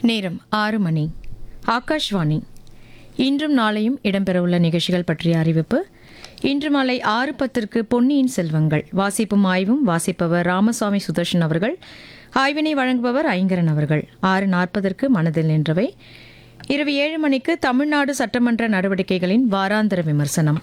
நேரம் ஆறு மணி ஆகாஷ்வாணி இன்றும் நாளையும் இடம்பெறவுள்ள நிகழ்ச்சிகள் பற்றிய அறிவிப்பு இன்று மாலை ஆறு பத்திற்கு பொன்னியின் செல்வங்கள் வாசிப்பும் ஆய்வும் வாசிப்பவர் ராமசாமி சுதர்ஷன் அவர்கள் ஆய்வினை வழங்குபவர் ஐங்கரன் அவர்கள் ஆறு நாற்பதற்கு மனதில் நின்றவை இரவு ஏழு மணிக்கு தமிழ்நாடு சட்டமன்ற நடவடிக்கைகளின் வாராந்திர விமர்சனம்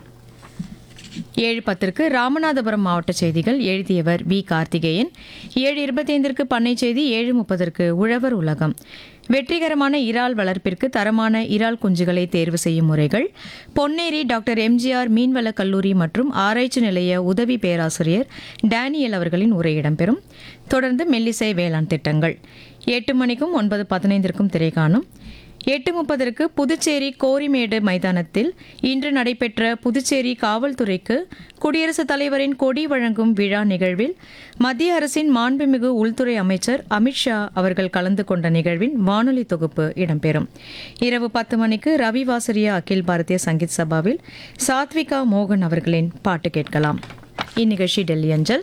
ஏழு பத்திற்கு ராமநாதபுரம் மாவட்ட செய்திகள் எழுதியவர் வி கார்த்திகேயன் ஏழு இருபத்தைந்திற்கு பண்ணை செய்தி ஏழு முப்பதற்கு உழவர் உலகம் வெற்றிகரமான இறால் வளர்ப்பிற்கு தரமான இறால் குஞ்சுகளை தேர்வு செய்யும் முறைகள் பொன்னேரி டாக்டர் எம்ஜிஆர் மீன்வள கல்லூரி மற்றும் ஆராய்ச்சி நிலைய உதவி பேராசிரியர் டேனியல் அவர்களின் உரை இடம்பெறும் தொடர்ந்து மெல்லிசை வேளாண் திட்டங்கள் எட்டு மணிக்கும் ஒன்பது பதினைந்திற்கும் திரைகாணும் எட்டு முப்பதற்கு புதுச்சேரி கோரிமேடு மைதானத்தில் இன்று நடைபெற்ற புதுச்சேரி காவல்துறைக்கு குடியரசுத் தலைவரின் கொடி வழங்கும் விழா நிகழ்வில் மத்திய அரசின் மாண்புமிகு உள்துறை அமைச்சர் அமித்ஷா அவர்கள் கலந்து கொண்ட நிகழ்வின் வானொலி தொகுப்பு இடம்பெறும் இரவு பத்து மணிக்கு ரவி வாசரியா அகில் பாரதிய சங்கீத் சபாவில் சாத்விகா மோகன் அவர்களின் பாட்டு கேட்கலாம் இந்நிகழ்ச்சி டெல்லி அஞ்சல்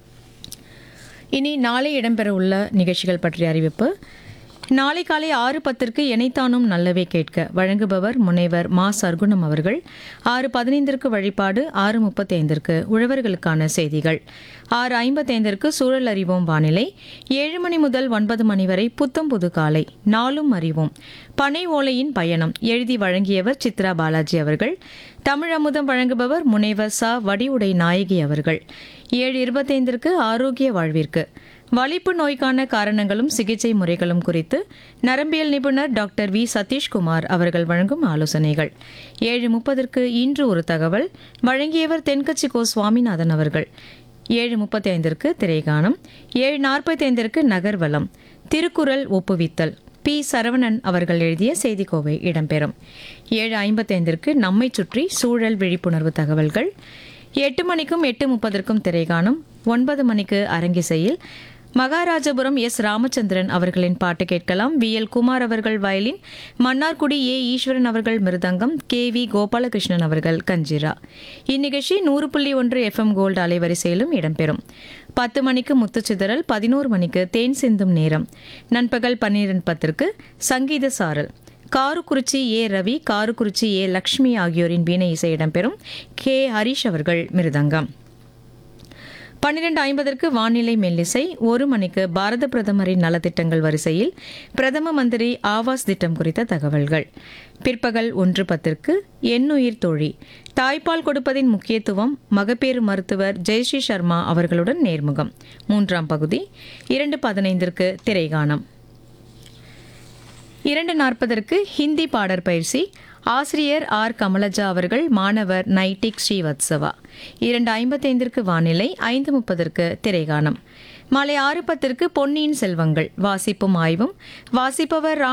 இனி நாளை இடம்பெறவுள்ள நிகழ்ச்சிகள் பற்றிய அறிவிப்பு நாளை காலை ஆறு பத்திற்கு எனைத்தானும் நல்லவே கேட்க வழங்குபவர் முனைவர் மா சர்க்குணம் அவர்கள் ஆறு பதினைந்திற்கு வழிபாடு ஆறு முப்பத்தி ஐந்திற்கு உழவர்களுக்கான செய்திகள் ஆறு ஐம்பத்தைந்திற்கு சூழல் அறிவோம் வானிலை ஏழு மணி முதல் ஒன்பது மணி வரை புத்தம் புது காலை நாளும் அறிவோம் பனை ஓலையின் பயணம் எழுதி வழங்கியவர் சித்ரா பாலாஜி அவர்கள் தமிழ் அமுதம் வழங்குபவர் முனைவர் ச வடிவுடை நாயகி அவர்கள் ஏழு இருபத்தைந்திற்கு ஆரோக்கிய வாழ்விற்கு வலிப்பு நோய்க்கான காரணங்களும் சிகிச்சை முறைகளும் குறித்து நரம்பியல் நிபுணர் டாக்டர் வி சதீஷ்குமார் அவர்கள் வழங்கும் ஆலோசனைகள் ஏழு முப்பதற்கு இன்று ஒரு தகவல் வழங்கியவர் தென்கட்சி கோ சுவாமிநாதன் அவர்கள் ஏழு முப்பத்தி ஐந்திற்கு திரைகானம் ஏழு நாற்பத்தி ஐந்திற்கு நகர்வலம் திருக்குறள் ஒப்புவித்தல் பி சரவணன் அவர்கள் எழுதிய செய்திக்கோவை இடம்பெறும் ஏழு ஐம்பத்தைந்திற்கு நம்மை சுற்றி சூழல் விழிப்புணர்வு தகவல்கள் எட்டு மணிக்கும் எட்டு முப்பதற்கும் திரைகாணும் ஒன்பது மணிக்கு அரங்கிசையில் மகாராஜபுரம் எஸ் ராமச்சந்திரன் அவர்களின் பாட்டு கேட்கலாம் வி எல் குமார் அவர்கள் வயலின் மன்னார்குடி ஏ ஈஸ்வரன் அவர்கள் மிருதங்கம் கே வி கோபாலகிருஷ்ணன் அவர்கள் கஞ்சிரா இந்நிகழ்ச்சி நூறு புள்ளி ஒன்று எஃப்எம் கோல்டு அலைவரிசையிலும் இடம்பெறும் பத்து மணிக்கு முத்துச்சிதறல் பதினோரு மணிக்கு தேன் சிந்தும் நேரம் நண்பகல் பன்னிரண்டு பத்திற்கு சங்கீத சாரல் காருக்குறிச்சி ஏ ரவி காருக்குறிச்சி ஏ லக்ஷ்மி ஆகியோரின் வீணை இசை இடம்பெறும் கே ஹரிஷ் அவர்கள் மிருதங்கம் பன்னிரண்டு ஐம்பதற்கு வானிலை மெல்லிசை ஒரு மணிக்கு பாரத பிரதமரின் நலத்திட்டங்கள் வரிசையில் பிரதம மந்திரி ஆவாஸ் திட்டம் குறித்த தகவல்கள் பிற்பகல் ஒன்று பத்திற்கு எண்ணுயிர் தோழி தாய்ப்பால் கொடுப்பதின் முக்கியத்துவம் மகப்பேறு மருத்துவர் ஜெயஸ்ரீ சர்மா அவர்களுடன் நேர்முகம் மூன்றாம் பகுதி இரண்டு பதினைந்திற்கு திரைகானம் இரண்டு நாற்பதற்கு ஹிந்தி பாடற் பயிற்சி ஆசிரியர் ஆர் கமலஜா அவர்கள் மாணவர் நைட்டிக் ஸ்ரீவத்சவா இரண்டு ஐம்பத்தைந்திற்கு வானிலை ஐந்து முப்பதற்கு திரைகானம் மாலை ஆறு பத்திற்கு பொன்னியின் செல்வங்கள் வாசிப்பும் ஆய்வும் வாசிப்பவர் ராம்